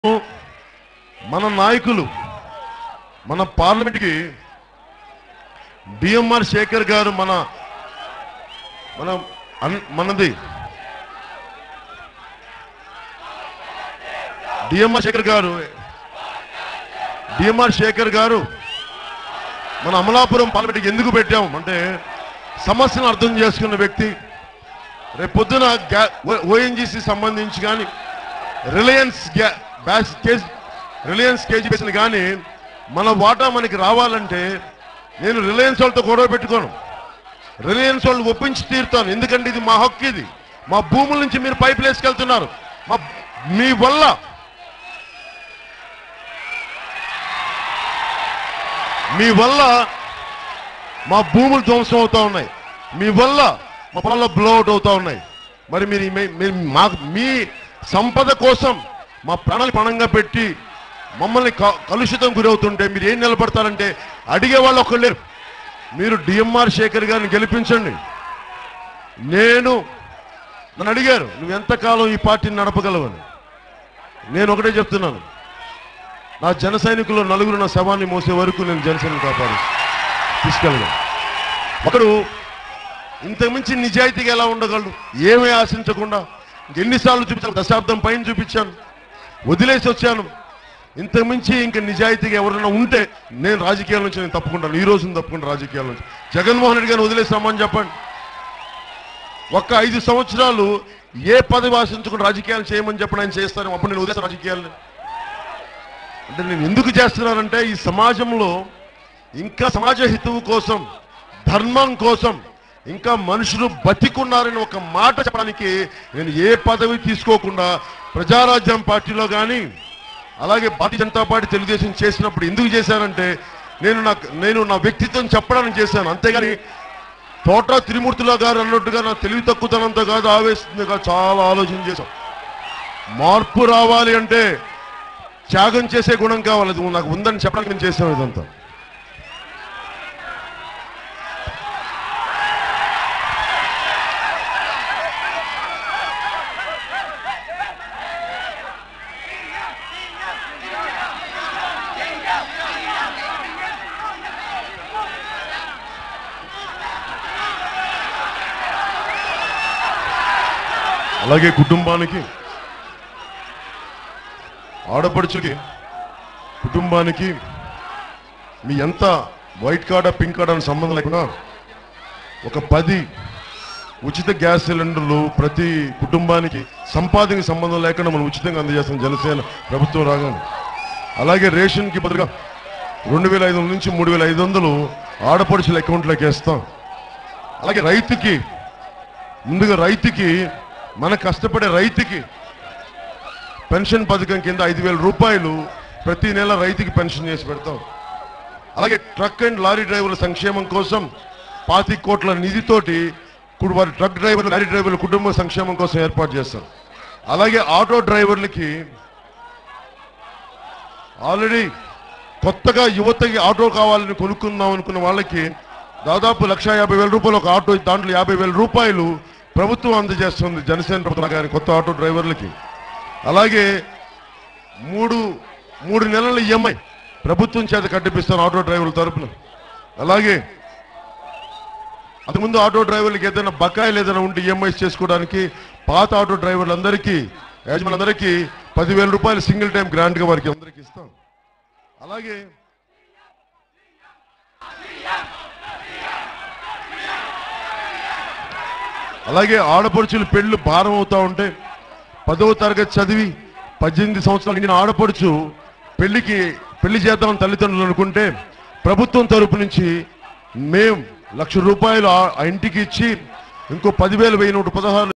మన నాయకులు మన పార్లమెంట్కి డిఎంఆర్ శేఖర్ గారు మన మన అన్- మనది డిఎంఆర్ శేఖర్ గారు డిఎంఆర్ శేఖర్ గారు మన అమలాపురం పార్లమెంట్కి ఎందుకు పెట్టాం అంటే సమస్యను అర్థం చేసుకున్న వ్యక్తి రేపు పొద్దున ఓఎన్జీసీ సంబంధించి కానీ రిలయన్స్ గ్యా- బ్యాస్ కేజ్ రిలయన్స్ కేజీ బేసిన కానీ మన వాటా మనకి రావాలంటే నేను రిలయన్స్ వాళ్ళతో గొడవ పెట్టుకోను రిలయన్స్ వాళ్ళు ఒప్పించి తీరుతాను ఎందుకంటే ఇది మా హక్కు ఇది మా భూముల నుంచి మీరు పైప్ వేసుకెళ్తున్నారు మా మీ వల్ల మీ వల్ల మా భూములు ధ్వంసం అవుతా ఉన్నాయి మీ వల్ల మా పొలంలో బ్లోఅవుట్ అవుతా ఉన్నాయి మరి మీరు మీ- మీరు మా మీ సంపద కోసం మా ప్రాణాలు పణంగా పెట్టి మమ్మల్ని క- కలుషితం గురవుతుంటే మీరు ఏం నిలబడతారంటే అడిగే వాళ్ళు ఒకళ్ళు లేరు మీరు డిఎంఆర్ శేఖర్ గారిని గెలిపించండి నేను నన్ను అడిగారు నువ్వు ఎంతకాలం ఈ పార్టీని నడపగలవని నేను ఒకటే చెప్తున్నాను నా జన సైనికులు నలుగురు నా శవాన్ని మోసే వరకు నేను జనసేన కాపాడు తీసుకెళ్ళను ఒకడు ఇంతకుమించి నిజాయితీగా ఎలా ఉండగలడు ఏమీ ఆశించకుండా ఎన్నిసార్లు చూపించాను దశాబ్దం పైన చూపించాను వదిలేసి వచ్చాను ఇంతకుమించి ఇంకా నిజాయితీగా ఎవరైనా ఉంటే నేను రాజకీయాల నుంచి నేను తప్పుకుంటాను ఈ రోజు తప్పుకుంటాను రాజకీయాల నుంచి జగన్మోహన్ రెడ్డి గారిని వదిలేసి రమ్మని చెప్పండి ఒక్క ఐదు సంవత్సరాలు ఏ పదవి ఆశించకుండా రాజకీయాలు చేయమని చెప్పండి ఆయన చేస్తాను అప్పుడు నేను వదిలేస్తాను రాజకీయాలు అంటే నేను ఎందుకు చేస్తున్నానంటే ఈ సమాజంలో ఇంకా సమాజ హితువు కోసం ధర్మం కోసం ఇంకా మనుషులు బతికున్నారని ఒక మాట చెప్పడానికి నేను ఏ పదవి తీసుకోకుండా ప్రజారాజ్యం పార్టీలో కానీ అలాగే భారతీయ జనతా పార్టీ తెలుగుదేశం చేసినప్పుడు ఎందుకు చేశానంటే నేను నా నేను నా వ్యక్తిత్వం చెప్పడానికి చేశాను అంతేగాని తోట త్రిమూర్తుల గారు అన్నట్టుగా నా తెలివి తక్కువతనంతో కాదు ఆవేశంతో కాదు చాలా ఆలోచన చేశాం మార్పు రావాలి అంటే త్యాగం చేసే గుణం కావాలి అది నాకు ఉందని చెప్పడానికి నేను చేశాను ఇదంతా అలాగే కుటుంబానికి ఆడపడుచుకి కుటుంబానికి మీ ఎంత వైట్ కార్డా పింక్ కార్డా అని సంబంధం లేకుండా ఒక పది ఉచిత గ్యాస్ సిలిండర్లు ప్రతి కుటుంబానికి సంపాదనకి సంబంధం లేకుండా మనం ఉచితంగా అందజేస్తాం జనసేన ప్రభుత్వం రాగానే అలాగే రేషన్కి బదులుగా రెండు వేల ఐదు వందల నుంచి మూడు వేల ఐదు వందలు ఆడపడుచుల అకౌంట్లోకి వేస్తాం అలాగే రైతుకి ముందుగా రైతుకి మన కష్టపడే రైతుకి పెన్షన్ పథకం కింద ఐదు వేల రూపాయలు ప్రతి నెల రైతుకి పెన్షన్ చేసి పెడతాం అలాగే ట్రక్ అండ్ లారీ డ్రైవర్ల సంక్షేమం కోసం పాతి కోట్ల నిధితోటి ఇప్పుడు వారి ట్రక్ డ్రైవర్లు లారీ డ్రైవర్ల కుటుంబ సంక్షేమం కోసం ఏర్పాటు చేస్తాం అలాగే ఆటో డ్రైవర్లకి ఆల్రెడీ కొత్తగా యువతకి ఆటో కావాలని కొనుక్కుందాం అనుకున్న వాళ్ళకి దాదాపు లక్ష యాభై వేల రూపాయలు ఒక ఆటో దాంట్లో యాభై వేల రూపాయలు ప్రభుత్వం అందజేస్తుంది జనసేన ప్రభుత్వం కానీ కొత్త ఆటో డ్రైవర్లకి అలాగే మూడు మూడు నెలల ఈఎంఐ ప్రభుత్వం చేత కట్టిపిస్తాను ఆటో డ్రైవర్ల తరపున అలాగే అంతకుముందు ఆటో డ్రైవర్లకి ఏదైనా బకాయిలు ఏదైనా ఉంటే ఈఎంఐస్ చేసుకోవడానికి పాత ఆటో డ్రైవర్లందరికీ యజమానులందరికీ పదివేల రూపాయలు సింగిల్ టైం గ్రాంట్గా వారికి అందరికీ ఇస్తాం అలాగే అలాగే ఆడపడుచులు పెళ్లి భారం అవుతా ఉంటే పదవ తరగతి చదివి పద్దెనిమిది సంవత్సరాలు నిండిన ఆడపడుచు పెళ్లికి పెళ్లి చేద్దామని తల్లిదండ్రులు అనుకుంటే ప్రభుత్వం తరపు నుంచి మేం లక్ష రూపాయలు ఆ ఆ ఇంటికి ఇచ్చి ఇంకో పదివేలు వెయ్యి నూట పదహారు